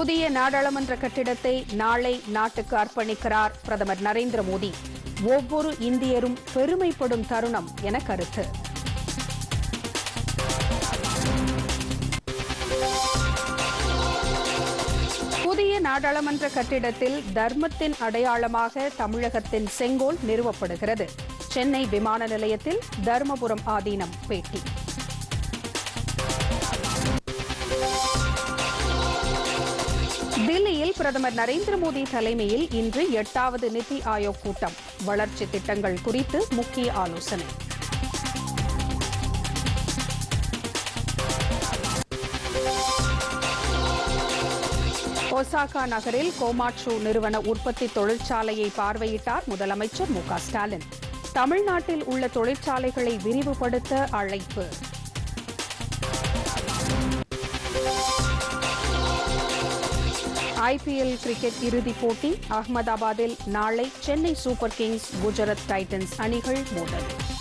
புதிய நாடாளுமன்ற கட்டிடத்தை நாளை நாட்டுக்கு அர்ப்பணிக்கிறார் பிரதமர் நரேந்திர மோடி ஒவ்வொரு இந்தியரும் பெருமைப்படும் தருணம் என கருத்து புதிய நாடாளுமன்ற கட்டிடத்தில் தர்மத்தின் அடையாளமாக தமிழகத்தின் செங்கோல் நிறுவப்படுகிறது சென்னை விமான நிலையத்தில் தருமபுரம் ஆதீனம் பேட்டி தில்லியில் பிரதமர் நரேந்திர மோடி தலைமையில் இன்று எட்டாவது நிதி ஆயோக் கூட்டம் வளர்ச்சி திட்டங்கள் குறித்து முக்கிய ஆலோசனை ஒசாகா நகரில் கோமாட்சு நிறுவன உற்பத்தி தொழிற்சாலையை பார்வையிட்டார் முதலமைச்சர் மு க ஸ்டாலின் தமிழ்நாட்டில் உள்ள தொழிற்சாலைகளை விரிவுபடுத்த அழைப்பு ஐபிஎல் கிரிக்கெட் இறுதிப் போட்டி அகமதாபாத்தில் நாளை Chennai super kings Gujarat titans அணிகள் மோதல்